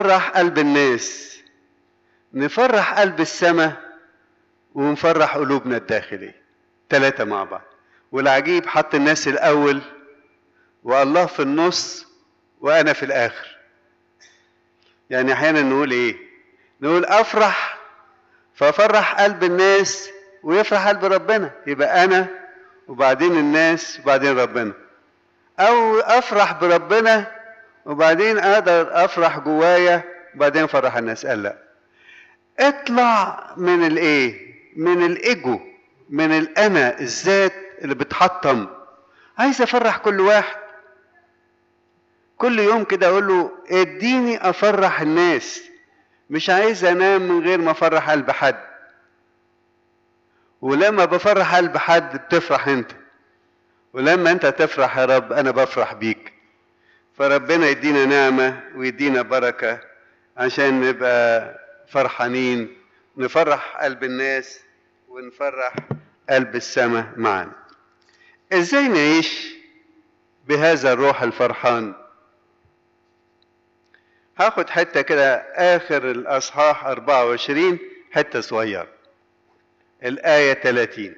نفرح قلب الناس نفرح قلب السماء ونفرح قلوبنا الداخلية ثلاثة مع بعض والعجيب حط الناس الأول والله في النص وأنا في الآخر يعني أحيانا نقول إيه نقول أفرح فأفرح قلب الناس ويفرح قلب ربنا يبقى أنا وبعدين الناس وبعدين ربنا أو أفرح بربنا وبعدين أقدر أفرح جوايا وبعدين أفرح الناس قال لأ اطلع من الايه من الايجو من الانا الذات اللي بتحطم عايز افرح كل واحد كل يوم كده اقول له اديني افرح الناس مش عايز انام من غير ما افرح قلب حد ولما بفرح قلب حد بتفرح انت ولما انت تفرح يا رب انا بفرح بيك فربنا يدينا نعمه ويدينا بركه عشان نبقى فرحانين نفرح قلب الناس ونفرح قلب السماء معنا ازاي نعيش بهذا الروح الفرحان هاخد حتة كده آخر الأصحاح 24 حتة صغيرة الآية 30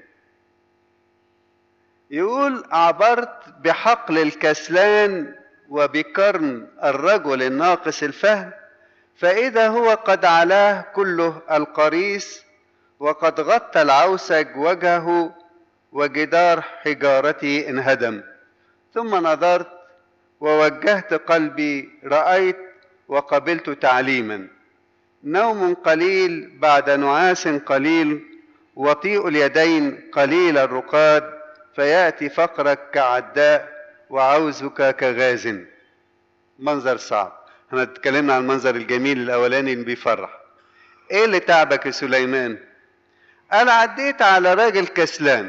يقول عبرت بحقل الكسلان وبقرن الرجل الناقص الفهم فإذا هو قد علاه كله القريس وقد غطى العوسج وجهه وجدار حجارته انهدم ثم نظرت ووجهت قلبي رأيت وقبلت تعليما نوم قليل بعد نعاس قليل وطيء اليدين قليل الرقاد فيأتي فقرك كعداء وعوزك كغاز منظر صعب احنا اتكلمنا عن المنظر الجميل الاولاني اللي بيفرح ايه اللي تعبك يا سليمان قال عديت على راجل كسلان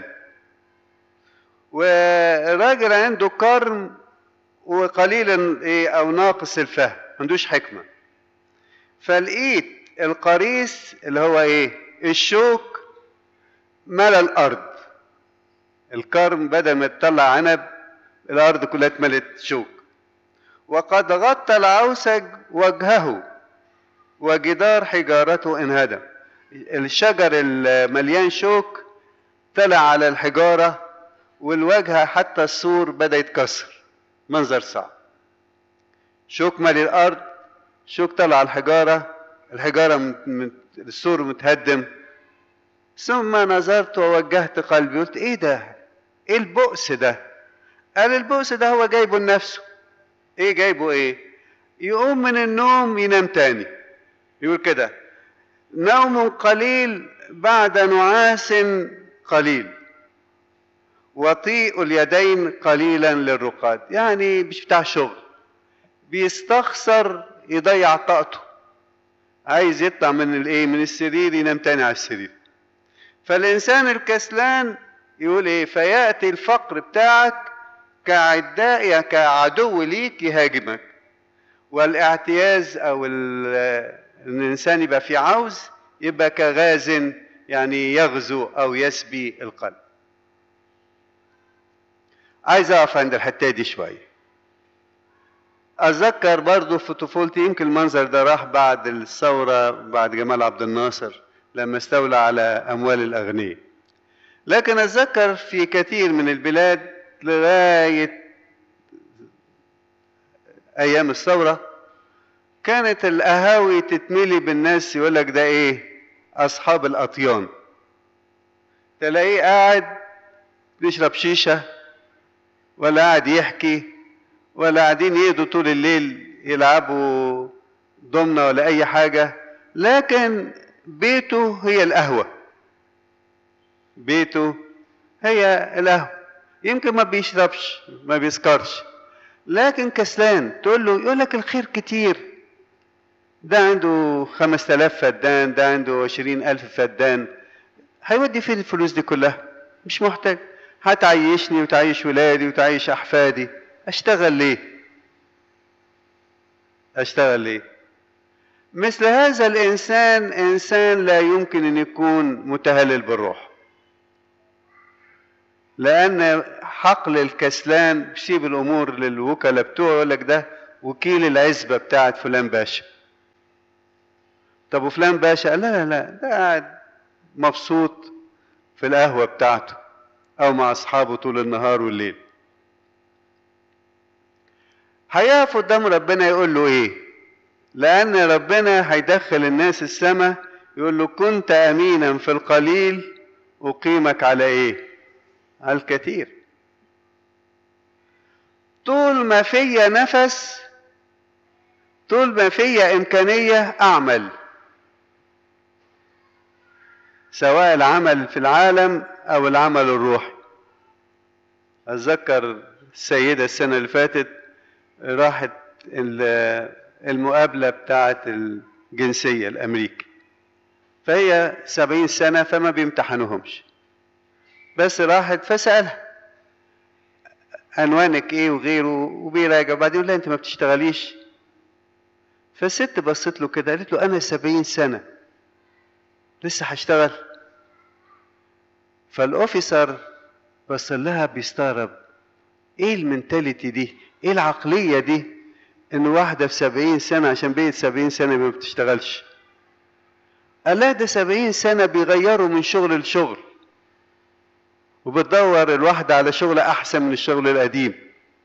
وراجل عنده كرم وقليل ايه او ناقص الفهم ما عندوش حكمه فلقيت القريس اللي هو ايه الشوك ملا الارض الكرم بدل ما تطلع عنب الارض كلها اتملت شوك وقد غطى العوسج وجهه وجدار حجارته انهدم الشجر المليان شوك طلع على الحجارة والوجه حتى السور بدأ يتكسر منظر صعب شوك مالي الأرض شوك طلع على الحجارة الحجارة من السور متهدم ثم نظرت ووجهت قلبي قلت ايه ده ايه البؤس ده قال البؤس ده هو جايبه لنفسه ايه جايبه ايه يقوم من النوم ينام تاني يقول كده نوم قليل بعد نعاس قليل وطيء اليدين قليلا للرقاد يعني مش بتاع شغل بيستخسر يضيع طاقته عايز يطلع من الايه من السرير ينام تاني على السرير فالانسان الكسلان يقول ايه فياتي الفقر بتاعك كعداء كعدو ليك يهاجمك والاعتياز او الانسان يبقى في عوز يبقى كغاز يعني يغزو او يسبي القلب عايز اقف عند الحته دي شويه اتذكر برضو في طفولتي يمكن المنظر ده راح بعد الثوره بعد جمال عبد الناصر لما استولى على اموال الاغنياء لكن اتذكر في كثير من البلاد لغايه ايام الثوره كانت القهاوي تتملي بالناس يقول لك ده ايه اصحاب الاطيان تلاقيه قاعد بيشرب شيشه ولا قاعد يحكي ولا قاعدين يقضوا طول الليل يلعبوا ضمنه ولا اي حاجه لكن بيته هي القهوه بيته هي القهوه يمكن ما بيشربش ما بيسكرش لكن كسلان تقول له يقول لك الخير كتير ده عنده خمس تلاف فدان ده عنده عشرين ألف فدان هيودي فين الفلوس دي كلها مش محتاج هتعيشني وتعيش ولادي وتعيش أحفادي أشتغل ليه أشتغل ليه مثل هذا الإنسان إنسان لا يمكن أن يكون متهلل بالروح لأن حقل الكسلان بيسيب الأمور للوكلاء بتوعه يقول لك ده وكيل العزبة بتاعت فلان باشا طب وفلان باشا قال لا لا لا ده قاعد مبسوط في القهوة بتاعته أو مع أصحابه طول النهار والليل هيقف قدام ربنا يقول له إيه لأن ربنا هيدخل الناس السماء يقول له كنت أمينا في القليل أقيمك على إيه على الكثير طول ما فيا نفس طول ما فيا إمكانية أعمل سواء العمل في العالم أو العمل الروحي أتذكر السيدة السنة اللي فاتت راحت المقابلة بتاعة الجنسية الأمريكي فهي سبعين سنة فما بيمتحنوهمش بس راحت فسألها عنوانك ايه وغيره وبيراجع وبعدين يقول لها انت ما بتشتغليش فالست بصت له كده قالت له انا سبعين سنة لسه هشتغل فالاوفيسر بص لها بيستغرب ايه المنتاليتي دي ايه العقلية دي ان واحدة في سبعين سنة عشان بقيت سبعين سنة ما بتشتغلش قال لها ده سبعين سنة بيغيروا من شغل لشغل وبتدور الواحدة على شغل أحسن من الشغل القديم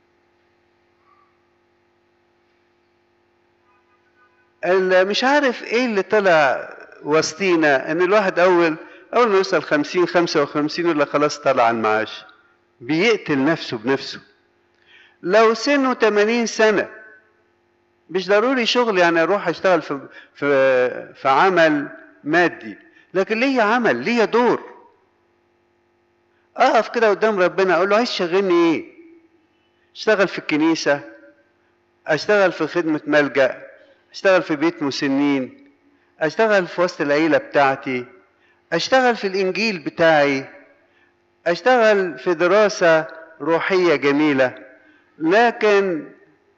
مش عارف ايه اللي طلع وسطينا ان الواحد اول اول ما يوصل خمسين خمسة وخمسين ولا خلاص طلع المعاش بيقتل نفسه بنفسه لو سنه 80 سنة مش ضروري شغل يعني اروح اشتغل في في في عمل مادي لكن ليا عمل ليا دور اقف كده قدام ربنا اقول له عايز تشغلني ايه اشتغل في الكنيسة اشتغل في خدمة ملجأ اشتغل في بيت مسنين اشتغل في وسط العيلة بتاعتي اشتغل في الانجيل بتاعي اشتغل في دراسة روحية جميلة لكن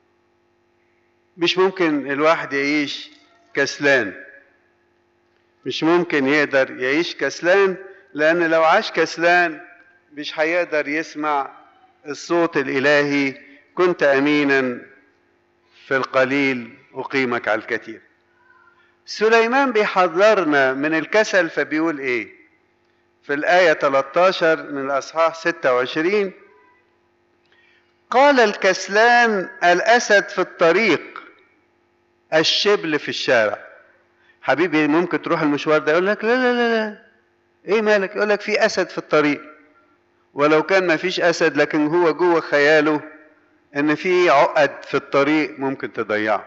مش ممكن الواحد يعيش كسلان مش ممكن يقدر يعيش كسلان لأن لو عاش كسلان مش هيقدر يسمع الصوت الإلهي كنت أمينا في القليل أقيمك على الكثير سليمان بيحذرنا من الكسل فبيقول إيه في الآية 13 من الأصحاح 26 قال الكسلان الأسد في الطريق الشبل في الشارع حبيبي ممكن تروح المشوار ده يقول لك لا لا لا لا ايه مالك يقول لك في اسد في الطريق ولو كان ما فيش اسد لكن هو جوه خياله ان في عقد في الطريق ممكن تضيعه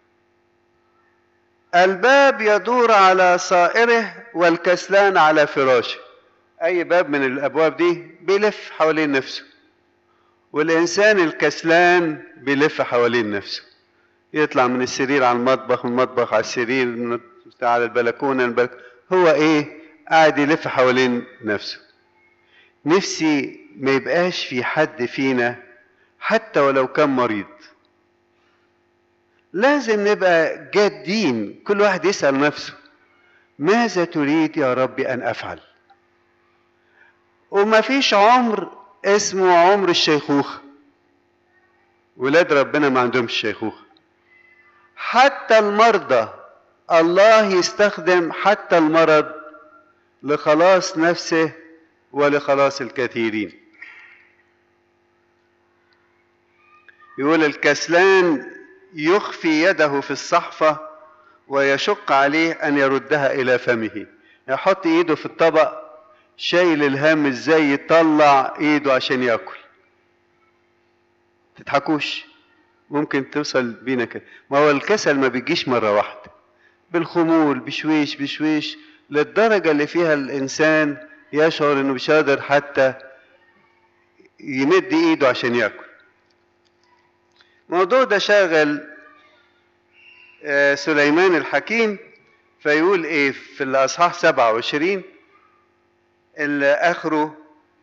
الباب يدور على صائره والكسلان على فراشه اي باب من الابواب دي بيلف حوالين نفسه والانسان الكسلان بيلف حوالين نفسه يطلع من السرير على المطبخ من المطبخ على السرير من على البلكونه البلك... هو ايه قاعد يلف حوالين نفسه نفسي ما يبقاش في حد فينا حتى ولو كان مريض لازم نبقى جادين كل واحد يسأل نفسه ماذا تريد يا رب أن أفعل وما فيش عمر اسمه عمر الشيخوخة ولاد ربنا ما عندهمش شيخوخة حتى المرضى الله يستخدم حتى المرض لخلاص نفسه ولخلاص الكثيرين يقول الكسلان يخفي يده في الصحفة ويشق عليه أن يردها إلى فمه يحط إيده في الطبق شايل الهم إزاي يطلع إيده عشان يأكل تضحكوش ممكن توصل بينا كده ما هو الكسل ما بيجيش مرة واحدة بالخمول بشويش بشويش للدرجة اللي فيها الإنسان يشعر إنه مش قادر حتى يمد إيده عشان ياكل. الموضوع ده شاغل سليمان الحكيم فيقول إيه في الأصحاح 27 اللي آخره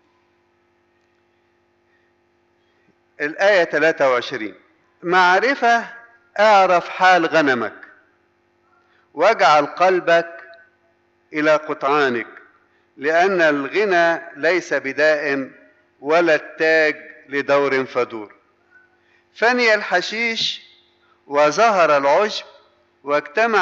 الآية 23 معرفة اعرف حال غنمك واجعل قلبك إلى قطعانك لأن الغنى ليس بدائم ولا التاج لدور فدور فني الحشيش وظهر العشب واجتمع